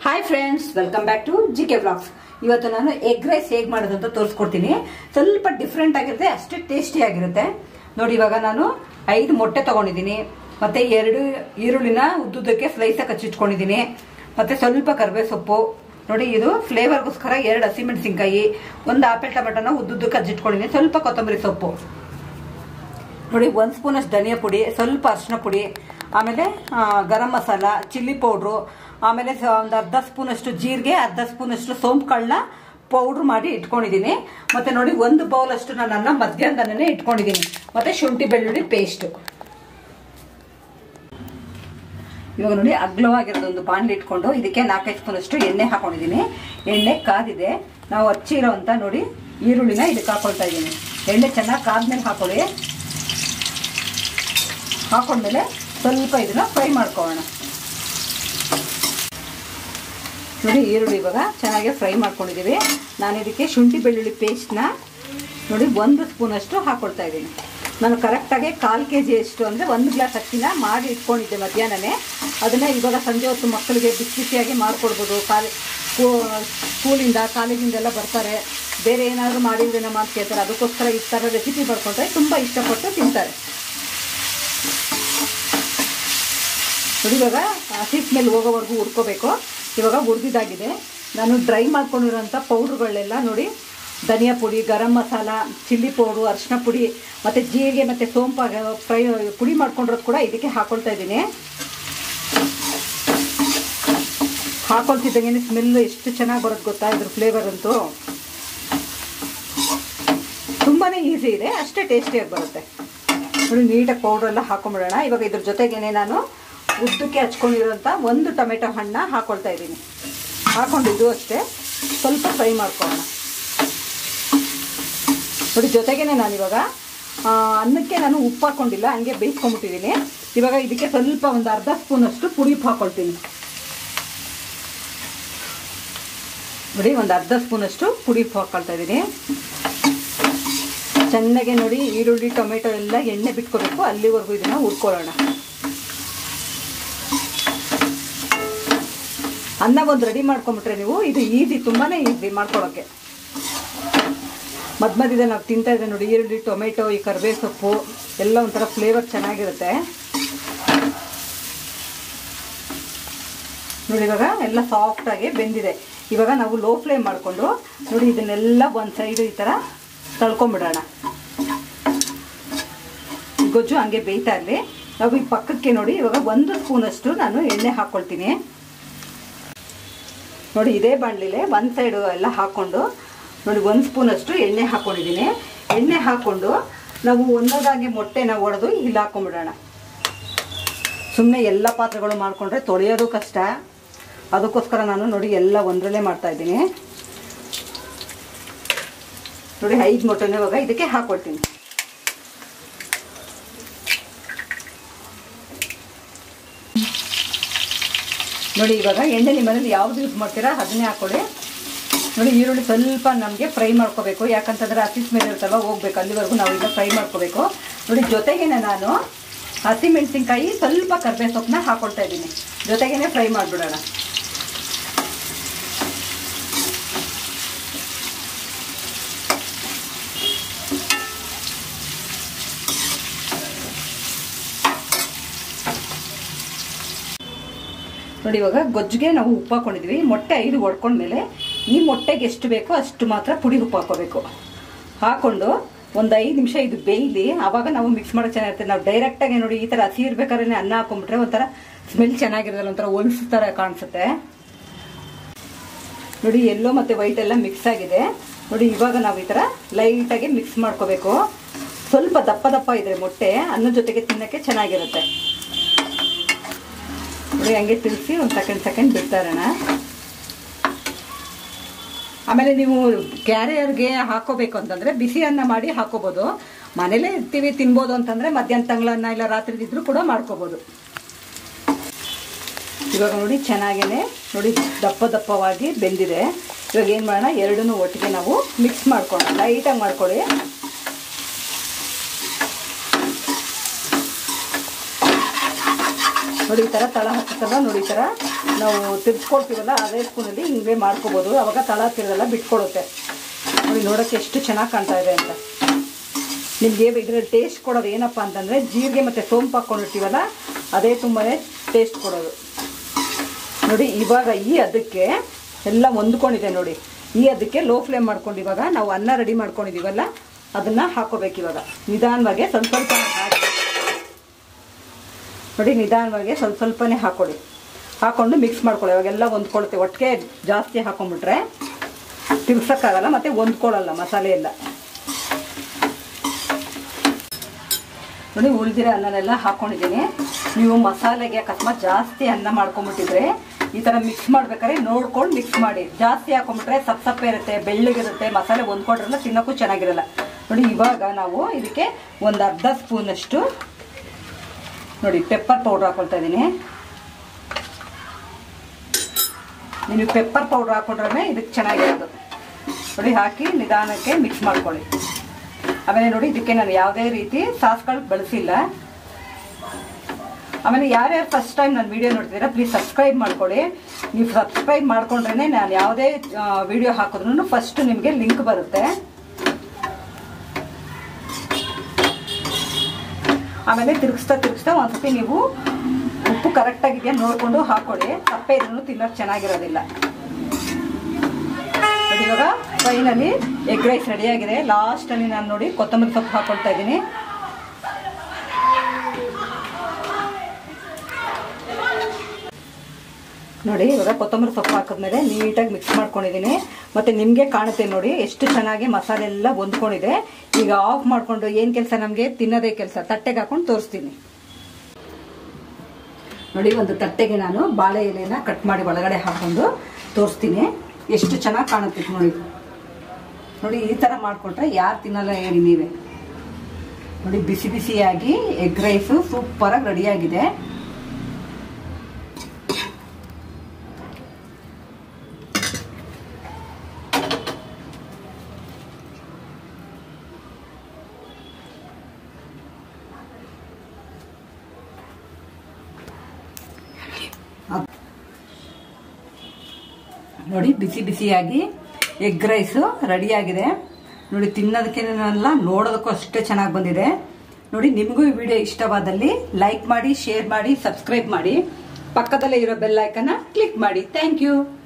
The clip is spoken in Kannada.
hi friends welcome back to G K blogs ಇವತ್ತು ನಾನು ಎಗ್ ರೈಸ್ ಹೇಗೆ ಮಾಡೋದು ಅಂತ ತೋರಿಸ್ಕೊಡ್ತೀನಿ ಸ್ವಲ್ಪ ಡಿಫ್ರೆಂಟ್ ಆಗಿರುತ್ತೆ ಅಷ್ಟೇ ಟೇಸ್ಟಿ ಆಗಿರುತ್ತೆ ನೋಡಿ ಇವಾಗ ನಾನು ಐದು ಮೊಟ್ಟೆ ತಗೊಂಡಿದ್ದೀನಿ ಮತ್ತೆ ಎರಡು ಈರುಳ್ಳಿನ ಉದ್ದುದಕ್ಕೆ ಸ್ಲೈಸಾಗಿ ಕಚ್ಚಿಟ್ಕೊಂಡಿದ್ದೀನಿ ಮತ್ತೆ ಸ್ವಲ್ಪ ಕರಿಬೇ ಸೊಪ್ಪು ನೋಡಿ ಇದು ಫ್ಲೇವರ್ಗೋಸ್ಕರ ಎರಡು ಹಸಿಮೆಣಸಿನ್ಕಾಯಿ ಒಂದು ಆಪಲ್ ಟೊಮೆಟೊನ ಉದ್ದುದಕ್ಕೆ ಕಚ್ಚಿಟ್ಕೊಂಡಿದ್ದೀನಿ ಸ್ವಲ್ಪ ಕೊತ್ತಂಬರಿ ಸೊಪ್ಪು ನೋಡಿ ಒಂದು ಸ್ಪೂನ್ ಅಷ್ಟು ಧನಿಯಾ ಪುಡಿ ಸ್ವಲ್ಪ ಅರಿಶಿನ ಪುಡಿ ಆಮೇಲೆ ಆ, ಗರಂ ಮಸಾಲ ಚಿಲ್ಲಿ ಪೌಡ್ರು ಆಮೇಲೆ ಸ- ಒಂದು ಅರ್ಧ ಸ್ಪೂನ್ ಅಷ್ಟು ಜೀರಿಗೆ ಅರ್ಧ ಸ್ಪೂನ್ ಅಷ್ಟು ಸೋಂಪು ಕಾಳನ್ನ ಪೌಡ್ರ್ ಮಾಡಿ ಇಟ್ಕೊಂಡಿದ್ದೀನಿ ಮತ್ತೆ ನೋಡಿ ಒಂದು ಬೌಲ್ ಅಷ್ಟು ನಾನು ಅನ್ನ ಮಧ್ಯಾಹ್ನದನ್ನೇ ಇಟ್ಕೊಂಡಿದ್ದೀನಿ ಮತ್ತೆ ಶುಂಠಿ ಬೆಳ್ಳುಳ್ಳಿ ಪೇಸ್ಟ್ ಇವಾಗ ನೋಡಿ ಅಗ್ಲವಾಗಿರೋದು ಒಂದು ಬಾಣಲಿ ಇಟ್ಕೊಂಡು ಇದಕ್ಕೆ ನಾಲ್ಕೈದು ಸ್ಪೂನ್ ಅಷ್ಟು ಎಣ್ಣೆ ಹಾಕೊಂಡಿದ್ದೀನಿ ಎಣ್ಣೆ ಕಾದಿದೆ ನಾವು ಹಚ್ಚಿರೋ ಅಂತ ನೋಡಿ ಈರುಳ್ಳಿನ ಇದಕ್ಕೆ ಹಾಕೊಳ್ತಾ ಇದ್ದೀನಿ ಎಣ್ಣೆ ಚೆನ್ನಾಗಿ ಕಾದ್ಮೇಲೆ ಹಾಕೊಳ್ಳಿ ಹಾಕೊಂಡ್ಮೇಲೆ ಸ್ವಲ್ಪ ಇದನ್ನ ಫ್ರೈ ಮಾಡ್ಕೊಳ್ಳೋಣ ನೋಡಿ ಈರುಳ್ಳಿ ಇವಾಗ ಚೆನ್ನಾಗಿ ಫ್ರೈ ಮಾಡ್ಕೊಂಡಿದ್ದೀವಿ ನಾನು ಇದಕ್ಕೆ ಶುಂಠಿ ಬೆಳ್ಳುಳ್ಳಿ ಪೇಸ್ಟ್ನ ನೋಡಿ ಒಂದು ಸ್ಪೂನಷ್ಟು ಹಾಕೊಳ್ತಾ ಇದ್ದೀನಿ ನಾನು ಕರೆಕ್ಟಾಗಿ ಕಾಲು ಕೆ ಜಿ ಅಷ್ಟು ಅಂದರೆ ಒಂದು ಗ್ಲಾಸ್ ಅಕ್ಕಿನ ಮಾಡಿ ಇಟ್ಕೊಂಡಿದ್ದೆ ಮಧ್ಯಾಹ್ನನೇ ಅದನ್ನು ಇವಾಗ ಸಂಜೆ ಹೊತ್ತು ಮಕ್ಕಳಿಗೆ ಬಿಸಿ ಬಿಸಿಯಾಗಿ ಮಾಡಿಕೊಡ್ಬೋದು ಕಾಲಿ ಸ್ಕೂಲಿಂದ ಕಾಲೇಜಿಂದ ಎಲ್ಲ ಬರ್ತಾರೆ ಬೇರೆ ಏನಾದರೂ ಮಾಡಿದ್ರೆ ನಮ್ಮ ಅಂತ ಕೇಳ್ತಾರೆ ಅದಕ್ಕೋಸ್ಕರ ಈ ಥರ ರೆಸಿಪಿ ಬರ್ಕೊಂಡ್ರೆ ತುಂಬ ಇಷ್ಟಪಟ್ಟು ತಿಂತಾರೆ ನೋಡಿ ಇವಾಗ ಹಸಿ ಸ್ಮೆಲ್ ಹೋಗೋವರೆಗೂ ಹುರ್ಕೋಬೇಕು ಇವಾಗ ಹುರಿದಿದ್ದಾಗಿದೆ ನಾನು ಡ್ರೈ ಮಾಡ್ಕೊಂಡಿರೋಂಥ ಪೌಡ್ರುಗಳೆಲ್ಲ ನೋಡಿ ಧನಿಯಾ ಪುಡಿ ಗರಂ ಮಸಾಲ ಚಿಲ್ಲಿ ಪೌಡ್ರು ಅರಿಶಿನ ಪುಡಿ ಮತ್ತು ಜೀರಿಗೆ ಮತ್ತು ಸೋಂಪು ಫ್ರೈ ಪುಡಿ ಮಾಡ್ಕೊಂಡಿರೋದು ಕೂಡ ಇದಕ್ಕೆ ಹಾಕೊಳ್ತಾ ಇದ್ದೀನಿ ಹಾಕೊಳ್ತಿದ್ದಂಗೆ ಸ್ಮೆಲ್ ಎಷ್ಟು ಚೆನ್ನಾಗಿ ಬರೋದು ಗೊತ್ತಾ ಇದ್ರ ಫ್ಲೇವರ್ ಅಂತೂ ತುಂಬಾ ಈಸಿ ಇದೆ ಅಷ್ಟೇ ಟೇಸ್ಟಿಯಾಗಿ ಬರುತ್ತೆ ನೋಡಿ ನೀಟಾಗಿ ಪೌಡ್ರ್ ಎಲ್ಲ ಹಾಕೊಂಡ್ಬಿಡೋಣ ಇವಾಗ ಇದ್ರ ಜೊತೆಗೇನೆ ನಾನು ಉದ್ದಕ್ಕೆ ಹಚ್ಕೊಂಡಿರೋಂಥ ಒಂದು ಟೊಮೆಟೊ ಹಣ್ಣ ಹಾಕೊಳ್ತಾ ಇದ್ದೀನಿ ಹಾಕೊಂಡಿದ್ದು ಅಷ್ಟೇ ಸ್ವಲ್ಪ ಫ್ರೈ ಮಾಡ್ಕೊಳ್ಳೋಣ ನೋಡಿ ಜೊತೆಗೇನೆ ನಾನಿವಾಗ ಆ, ಅನ್ನಕ್ಕೆ ನಾನು ಉಪ್ಪು ಹಾಕೊಂಡಿಲ್ಲ ಹಂಗೆ ಬೇಯಿಸ್ಕೊಂಡ್ಬಿಟ್ಟಿದ್ದೀನಿ ಇವಾಗ ಇದಕ್ಕೆ ಸ್ವಲ್ಪ ಒಂದು ಅರ್ಧ ಸ್ಪೂನಷ್ಟು ಪುಡಿ ಉಪ್ಪು ಹಾಕೊಳ್ತೀನಿ ನೋಡಿ ಒಂದು ಅರ್ಧ ಸ್ಪೂನಷ್ಟು ಪುಡಿ ಉಪ್ಪು ಹಾಕೊಳ್ತಾ ಇದ್ದೀನಿ ಚೆನ್ನಾಗಿ ನೋಡಿ ಈರುಳ್ಳಿ ಟೊಮೆಟೊ ಎಲ್ಲ ಎಣ್ಣೆ ಬಿಟ್ಕೋಬೇಕು ಅಲ್ಲಿವರೆಗೂ ಇದನ್ನ ಹುರ್ಕೊಳ್ಳೋಣ ಅನ್ನ ಒಂದು ರೆಡಿ ಮಾಡ್ಕೊಂಬಿಟ್ರೆ ನೀವು ಇದು ಈಸಿ ತುಂಬಾನೇ ಈಸಿ ಮಾಡ್ಕೊಳ್ಳೋಕ್ಕೆ ಮಧ್ಯ ಮಧ್ಯದಲ್ಲಿ ನಾವು ತಿಂತಾ ಇದ್ದೆ ನೋಡಿ ಈರುಳ್ಳಿ ಟೊಮೆಟೊ ಈ ಕರಿಬೇ ಸೊಪ್ಪು ಎಲ್ಲ ಒಂಥರ ಫ್ಲೇವರ್ ಚೆನ್ನಾಗಿರುತ್ತೆ ನೋಡಿ ಇವಾಗ ಎಲ್ಲ ಸಾಫ್ಟಾಗಿ ಬೆಂದಿದೆ ಇವಾಗ ನಾವು ಲೋ ಫ್ಲೇಮ್ ಮಾಡಿಕೊಂಡು ನೋಡಿ ಇದನ್ನೆಲ್ಲ ಒಂದು ಸೈಡು ಈ ಥರ ತಳ್ಕೊಂಬಿಡೋಣ ಗೊಜ್ಜು ಹಂಗೆ ಬೇಯ್ತಾ ಇರಲಿ ನಾವು ಈ ಪಕ್ಕಕ್ಕೆ ನೋಡಿ ಇವಾಗ ಒಂದು ಸ್ಪೂನಷ್ಟು ನಾನು ಎಣ್ಣೆ ಹಾಕ್ಕೊಳ್ತೀನಿ ನೋಡಿ ಇದೇ ಬಾಣಲಿಲೆ ಒಂದು ಸೈಡು ಎಲ್ಲ ಹಾಕ್ಕೊಂಡು ನೋಡಿ ಒಂದು ಸ್ಪೂನಷ್ಟು ಎಣ್ಣೆ ಹಾಕ್ಕೊಂಡಿದ್ದೀನಿ ಎಣ್ಣೆ ಹಾಕ್ಕೊಂಡು ನಾವು ಒಂದೊಂದಾಗಿ ಮೊಟ್ಟೆನ ಒಡೆದು ಇಲ್ಲಿ ಹಾಕ್ಕೊಂಬಿಡೋಣ ಸುಮ್ಮನೆ ಎಲ್ಲ ಪಾತ್ರೆಗಳು ಮಾಡಿಕೊಂಡ್ರೆ ತೊಳೆಯೋದು ಕಷ್ಟ ಅದಕ್ಕೋಸ್ಕರ ನಾನು ನೋಡಿ ಎಲ್ಲ ಒಂದರಲ್ಲೇ ಮಾಡ್ತಾ ಇದ್ದೀನಿ ನೋಡಿ ಐದು ಮೊಟ್ಟೆನ ಇವಾಗ ಇದಕ್ಕೆ ಹಾಕ್ಕೊಳ್ತೀನಿ ನೋಡಿ ಇವಾಗ ಎಣ್ಣೆ ನಿಮ್ಮ ಮನೇಲಿ ಯಾವ್ದು ಯೂಸ್ ಮಾಡ್ತೀರಾ ಅದನ್ನೇ ಹಾಕೊಳ್ಳಿ ನೋಡಿ ಈರುಳ್ಳಿ ಸ್ವಲ್ಪ ನಮಗೆ ಫ್ರೈ ಮಾಡ್ಕೋಬೇಕು ಯಾಕಂತಂದ್ರೆ ಹಸಿ ಸ್ಮೆಲ್ ಇರುತ್ತಲ್ವ ಹೋಗ್ಬೇಕು ಅಲ್ಲಿವರೆಗೂ ನಾವು ಈಗ ಫ್ರೈ ಮಾಡ್ಕೋಬೇಕು ನೋಡಿ ಜೊತೆಗೇನೆ ನಾನು ಹಸಿ ಮೆಣಸಿನ್ಕಾಯಿ ಸ್ವಲ್ಪ ಕರ್ಬೇ ಸೊಪ್ಪನ್ನ ಹಾಕೊಳ್ತಾ ಇದ್ದೀನಿ ಜೊತೆಗೇನೆ ಫ್ರೈ ಮಾಡಿಬಿಡೋಣ ನೋಡಿ ಇವಾಗ ಗೊಜ್ಜಿಗೆ ನಾವು ಉಪ್ಪು ಹಾಕೊಂಡಿದ್ವಿ ಮೊಟ್ಟೆ ಐದು ಹೊಡ್ಕೊಂಡ್ಮೇಲೆ ಈ ಮೊಟ್ಟೆಗೆ ಎಷ್ಟು ಬೇಕೋ ಅಷ್ಟು ಮಾತ್ರ ಪುಡಿ ಉಪ್ಪು ಹಾಕೋಬೇಕು ಹಾಕೊಂಡು ಒಂದು ಐದು ನಿಮಿಷ ಇದು ಬೇಯಲಿ ಆವಾಗ ನಾವು ಮಿಕ್ಸ್ ಮಾಡೋಕೆ ಚೆನ್ನಾಗಿರುತ್ತೆ ನಾವು ಡೈರೆಕ್ಟಾಗಿ ನೋಡಿ ಈ ಥರ ಹಸಿ ಇರ್ಬೇಕಾದ್ರೆ ಅನ್ನ ಹಾಕೊಂಡ್ಬಿಟ್ರೆ ಒಂಥರ ಸ್ಮೆಲ್ ಚೆನ್ನಾಗಿರೋದಲ್ಲ ಒಂಥರ ಒಲ್ಸ್ ಥರ ಕಾಣಿಸುತ್ತೆ ನೋಡಿ ಎಲ್ಲೋ ಮತ್ತು ವೈಟ್ ಎಲ್ಲ ಮಿಕ್ಸ್ ಆಗಿದೆ ನೋಡಿ ಇವಾಗ ನಾವು ಈ ಥರ ಲೈಟಾಗಿ ಮಿಕ್ಸ್ ಮಾಡ್ಕೋಬೇಕು ಸ್ವಲ್ಪ ದಪ್ಪ ದಪ್ಪ ಇದ್ರೆ ಮೊಟ್ಟೆ ಅನ್ನದ ಜೊತೆಗೆ ತಿನ್ನೋಕ್ಕೆ ಚೆನ್ನಾಗಿರುತ್ತೆ ನೋಡಿ ಹಂಗೆ ತಿಳಿಸಿ ಒಂದು ಸೆಕೆಂಡ್ ಸೆಕೆಂಡ್ ಬಿಡ್ತಾ ಇರೋಣ ಆಮೇಲೆ ನೀವು ಕ್ಯಾರಿಯರ್ಗೆ ಹಾಕೋಬೇಕು ಅಂತಂದ್ರೆ ಬಿಸಿ ಅನ್ನ ಮಾಡಿ ಹಾಕೋಬೋದು ಮನೇಲೇ ಇರ್ತೀವಿ ತಿನ್ಬೋದು ಅಂತಂದ್ರೆ ಮಧ್ಯಾಹ್ನ ತಂಗಳನ್ನ ಇಲ್ಲ ರಾತ್ರಿ ಇದ್ರೂ ಕೂಡ ಮಾಡ್ಕೋಬೋದು ಇವಾಗ ನೋಡಿ ಚೆನ್ನಾಗೇನೆ ನೋಡಿ ದಪ್ಪ ದಪ್ಪವಾಗಿ ಬೆಂದಿದೆ ಇವಾಗ ಏನು ಮಾಡೋಣ ಎರಡನ್ನೂ ಒಟ್ಟಿಗೆ ನಾವು ಮಿಕ್ಸ್ ಮಾಡ್ಕೊಳ್ಳೋಣ ಲೈಟಾಗಿ ಮಾಡ್ಕೊಳ್ಳಿ ನೋಡಿ ಈ ಥರ ತಳ ಹತ್ತಲ್ಲ ನೋಡಿ ಈ ಥರ ನಾವು ತಿರ್ಸ್ಕೊಳ್ತೀವಲ್ಲ ಅದೇ ಸ್ಪೂನಲ್ಲಿ ಹಿಂಗೆ ಮಾಡ್ಕೋಬೋದು ಅವಾಗ ತಳ ತಿರುಗಲ್ಲ ಬಿಟ್ಕೊಡುತ್ತೆ ನೋಡಿ ನೋಡೋಕ್ಕೆ ಎಷ್ಟು ಚೆನ್ನಾಗಿ ಕಾಣ್ತಾ ಇದೆ ಅಂತ ನಿಮಗೆ ಇದರಲ್ಲಿ ಟೇಸ್ಟ್ ಕೊಡೋದು ಏನಪ್ಪ ಅಂತಂದರೆ ಜೀರಿಗೆ ಮತ್ತು ಸೋಂಪು ಹಾಕ್ಕೊಂಡಿರ್ತೀವಲ್ಲ ಅದೇ ತುಂಬಾ ಟೇಸ್ಟ್ ಕೊಡೋದು ನೋಡಿ ಇವಾಗ ಈ ಅದಕ್ಕೆ ಎಲ್ಲ ಹೊಂದ್ಕೊಂಡಿದೆ ನೋಡಿ ಈ ಅದಕ್ಕೆ ಲೋ ಫ್ಲೇಮ್ ಮಾಡ್ಕೊಂಡು ಇವಾಗ ನಾವು ಅನ್ನ ರೆಡಿ ಮಾಡ್ಕೊಂಡಿದ್ದೀವಲ್ಲ ಅದನ್ನು ಹಾಕೋಬೇಕು ಇವಾಗ ನಿಧಾನವಾಗಿ ಸ್ವಲ್ಪ ಸ್ವಲ್ಪ ಹಾಕಿ ನೋಡಿ ನಿಧಾನವಾಗಿ ಸ್ವಲ್ಪ ಸ್ವಲ್ಪನೇ ಹಾಕೊಳ್ಳಿ ಹಾಕೊಂಡು ಮಿಕ್ಸ್ ಮಾಡ್ಕೊಳ್ಳಿ ಅವಾಗೆಲ್ಲ ಹೊಂದ್ಕೊಳುತ್ತೆ ಒಟ್ಟಿಗೆ ಜಾಸ್ತಿ ಹಾಕೊಂಡ್ಬಿಟ್ರೆ ತಿರ್ಸಕ್ಕಾಗಲ್ಲ ಮತ್ತು ಹೊಂದ್ಕೊಳ್ಳಲ್ಲ ಮಸಾಲೆ ಎಲ್ಲ ನೋಡಿ ಉಳಿದಿರೋ ಅನ್ನನೆಲ್ಲ ಹಾಕೊಂಡಿದ್ದೀನಿ ನೀವು ಮಸಾಲೆಗೆ ಅಕಸ್ಮಾತ್ ಜಾಸ್ತಿ ಅನ್ನ ಮಾಡ್ಕೊಂಬಿಟ್ಟಿದ್ರೆ ಈ ಥರ ಮಿಕ್ಸ್ ಮಾಡ್ಬೇಕಾದ್ರೆ ನೋಡ್ಕೊಂಡು ಮಿಕ್ಸ್ ಮಾಡಿ ಜಾಸ್ತಿ ಹಾಕೊಂಡ್ಬಿಟ್ರೆ ಸಪ್ ಸಪ್ಪೆ ಇರುತ್ತೆ ಬೆಳ್ಳಗಿರುತ್ತೆ ಮಸಾಲೆ ಹೊಂದ್ಕೊಂಡ್ರಲ್ಲ ತಿನ್ನೋಕ್ಕೂ ಚೆನ್ನಾಗಿರಲ್ಲ ನೋಡಿ ಇವಾಗ ನಾವು ಇದಕ್ಕೆ ಒಂದು ಅರ್ಧ ಸ್ಪೂನಷ್ಟು ನೋಡಿ ಪೆಪ್ಪರ್ ಪೌಡ್ರ್ ಹಾಕೊಳ್ತಾ ಇದ್ದೀನಿ ನೀವು ಪೆಪ್ಪರ್ ಪೌಡ್ರ್ ಹಾಕೊಂಡ್ರೆ ಇದಕ್ಕೆ ಚೆನ್ನಾಗಿರೋದು ನೋಡಿ ಹಾಕಿ ನಿಧಾನಕ್ಕೆ ಮಿಕ್ಸ್ ಮಾಡ್ಕೊಳ್ಳಿ ಆಮೇಲೆ ನೋಡಿ ಇದಕ್ಕೆ ನಾನು ಯಾವುದೇ ರೀತಿ ಸಾಸ್ಗಳು ಬಳಸಿಲ್ಲ ಆಮೇಲೆ ಯಾರ್ಯಾರು ಫಸ್ಟ್ ಟೈಮ್ ನಾನು ವಿಡಿಯೋ ನೋಡ್ತಿದ್ದೀರಾ ಪ್ಲೀಸ್ ಸಬ್ಸ್ಕ್ರೈಬ್ ಮಾಡ್ಕೊಳ್ಳಿ ನೀವು ಸಬ್ಸ್ಕ್ರೈಬ್ ಮಾಡ್ಕೊಂಡ್ರೆ ನಾನು ಯಾವುದೇ ವಿಡಿಯೋ ಹಾಕಿದ್ರು ಫಸ್ಟ್ ನಿಮಗೆ ಲಿಂಕ್ ಬರುತ್ತೆ ಆಮೇಲೆ ತಿರುಗಿಸ್ತಾ ತಿರುಗಿಸ್ತಾ ಒಂದ್ಸತಿ ನೀವು ಉಪ್ಪು ಕರೆಕ್ಟಾಗಿದೆಯಾ ನೋಡಿಕೊಂಡು ಹಾಕೊಳ್ಳಿ ಸಪ್ಪೆ ಇದ್ರೂ ತಿನ್ನೋಕೆ ಚೆನ್ನಾಗಿರೋದಿಲ್ಲ ನೋಡಿ ಇವಾಗ ಫೈನಲಿ ಎಗ್ ರೈಸ್ ರೆಡಿಯಾಗಿದೆ ಲಾಸ್ಟಲ್ಲಿ ನಾನು ನೋಡಿ ಕೊತ್ತಂಬರಿ ಸೊಪ್ಪು ಹಾಕೊಳ್ತಾ ಇದ್ದೀನಿ ನೋಡಿ ಇವಾಗ ಕೊತ್ತಂಬರಿ ಸೊಪ್ಪು ಹಾಕಿದ್ಮೇಲೆ ನೀಟಾಗಿ ಮಿಕ್ಸ್ ಮಾಡ್ಕೊಂಡಿದ್ದೀನಿ ಮತ್ತು ನಿಮಗೆ ಕಾಣುತ್ತೆ ನೋಡಿ ಎಷ್ಟು ಚೆನ್ನಾಗಿ ಮಸಾಲೆ ಎಲ್ಲ ಹೊಂದ್ಕೊಂಡಿದೆ ಈಗ ಆಫ್ ಮಾಡಿಕೊಂಡು ಏನು ಕೆಲಸ ನಮಗೆ ತಿನ್ನೋದೇ ಕೆಲಸ ತಟ್ಟೆಗೆ ಹಾಕೊಂಡು ತೋರಿಸ್ತೀನಿ ನೋಡಿ ಒಂದು ತಟ್ಟೆಗೆ ನಾನು ಬಾಳೆ ಎಲೆನ ಕಟ್ ಮಾಡಿ ಒಳಗಡೆ ಹಾಕೊಂಡು ತೋರಿಸ್ತೀನಿ ಎಷ್ಟು ಚೆನ್ನಾಗಿ ಕಾಣುತ್ತೆ ನೋಡಿ ನೋಡಿ ಈ ಥರ ಮಾಡಿಕೊಟ್ರೆ ಯಾರು ತಿನ್ನಲ್ಲ ಹೇಳಿ ನೀವೇ ನೋಡಿ ಬಿಸಿ ಬಿಸಿಯಾಗಿ ಎಗ್ ರೈಸು ಸೂಪರಾಗಿ ರೆಡಿಯಾಗಿದೆ ನೋಡಿ ಬಿಸಿ ಬಿಸಿಯಾಗಿ ಎಗ್ ರೈಸು ರೆಡಿಯಾಗಿದೆ ನೋಡಿ ತಿನ್ನೋದಕ್ಕೇನೆಲ್ಲ ನೋಡೋದಕ್ಕೂ ಅಷ್ಟೇ ಚೆನ್ನಾಗಿ ಬಂದಿದೆ ನೋಡಿ ನಿಮಗೂ ಈ ವಿಡಿಯೋ ಇಷ್ಟವಾದಲ್ಲಿ ಲೈಕ್ ಮಾಡಿ ಶೇರ್ ಮಾಡಿ ಸಬ್ಸ್ಕ್ರೈಬ್ ಮಾಡಿ ಪಕ್ಕದಲ್ಲೇ ಇರೋ ಬೆಲ್ ಐಕನ್ನ ಕ್ಲಿಕ್ ಮಾಡಿ ಥ್ಯಾಂಕ್ ಯು